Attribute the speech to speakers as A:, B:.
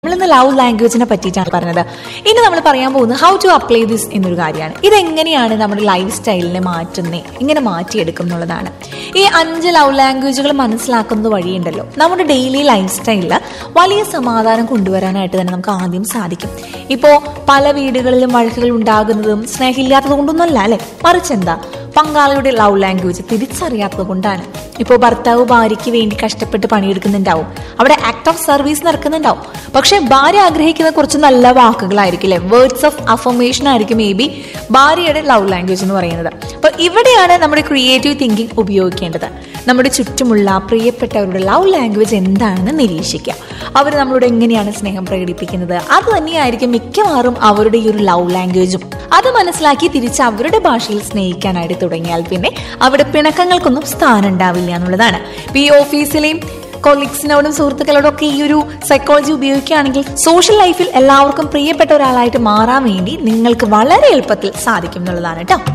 A: നമ്മളിന്ന് ലവ് ലാംഗ്വേജിനെ പറ്റിയിട്ടാണ് പറഞ്ഞത് ഇനി നമ്മൾ പറയാൻ പോകുന്നത് ഹൗ ടു അപ്ലൈ ദിസ് എന്നൊരു കാര്യമാണ് ഇതെങ്ങനെയാണ് നമ്മുടെ ലൈഫ് സ്റ്റൈലിനെ മാറ്റുന്നത് ഇങ്ങനെ മാറ്റിയെടുക്കും എന്നുള്ളതാണ് ഈ അഞ്ച് ലവ് ലാംഗ്വേജുകൾ മനസ്സിലാക്കുന്നത് വഴിയുണ്ടല്ലോ നമ്മുടെ ഡെയിലി ലൈഫ് സ്റ്റൈലിൽ വലിയ സമാധാനം കൊണ്ടുവരാനായിട്ട് തന്നെ നമുക്ക് ആദ്യം സാധിക്കും ഇപ്പോൾ പല വീടുകളിലും വഴക്കുകൾ ഉണ്ടാകുന്നതും സ്നേഹമില്ലാത്തത് കൊണ്ടൊന്നുമല്ല അല്ലെ മറിച്ച് എന്താ പങ്കാളിയുടെ ലവ് ലാംഗ്വേജ് തിരിച്ചറിയാത്തത് കൊണ്ടാണ് ഇപ്പോൾ ഭർത്താവ് ഭാര്യയ്ക്ക് വേണ്ടി കഷ്ടപ്പെട്ട് പണിയെടുക്കുന്നുണ്ടാവും അവിടെ ആക്ട് ഓഫ് സർവീസ് നടക്കുന്നുണ്ടാവും പക്ഷെ ഭാര്യ ആഗ്രഹിക്കുന്ന കുറച്ച് നല്ല വാക്കുകളായിരിക്കില്ലേ വേർഡ്സ് ഓഫ് അഫർമേഷൻ ആയിരിക്കും മേ ബി ഭാര്യയുടെ ലവ് ലാംഗ്വേജ് എന്ന് പറയുന്നത് അപ്പൊ ഇവിടെയാണ് നമ്മുടെ ക്രിയേറ്റീവ് തിങ്കിങ് ഉപയോഗിക്കേണ്ടത് നമ്മുടെ ചുറ്റുമുള്ള പ്രിയപ്പെട്ടവരുടെ ലവ് ലാംഗ്വേജ് എന്താണെന്ന് നിരീക്ഷിക്കുക അവർ നമ്മളോട് എങ്ങനെയാണ് സ്നേഹം പ്രകടിപ്പിക്കുന്നത് അത് തന്നെയായിരിക്കും മിക്കവാറും അവരുടെ ഈ ഒരു ലവ് ലാംഗ്വേജും അത് മനസ്സിലാക്കി തിരിച്ച് അവരുടെ ഭാഷയിൽ സ്നേഹിക്കാനായിട്ട് തുടങ്ങിയാൽ പിന്നെ അവിടെ പിണക്കങ്ങൾക്കൊന്നും സ്ഥാനം ഉണ്ടാവില്ല എന്നുള്ളതാണ് ഇപ്പൊ ഈ ഓഫീസിലെയും കൊളീഗ്സിനോടും സുഹൃത്തുക്കളോടും ഒക്കെ ഈ ഒരു സൈക്കോളജി ഉപയോഗിക്കുകയാണെങ്കിൽ സോഷ്യൽ ലൈഫിൽ എല്ലാവർക്കും പ്രിയപ്പെട്ട ഒരാളായിട്ട് മാറാൻ വേണ്ടി നിങ്ങൾക്ക് വളരെ എളുപ്പത്തിൽ സാധിക്കും എന്നുള്ളതാണ് കേട്ടോ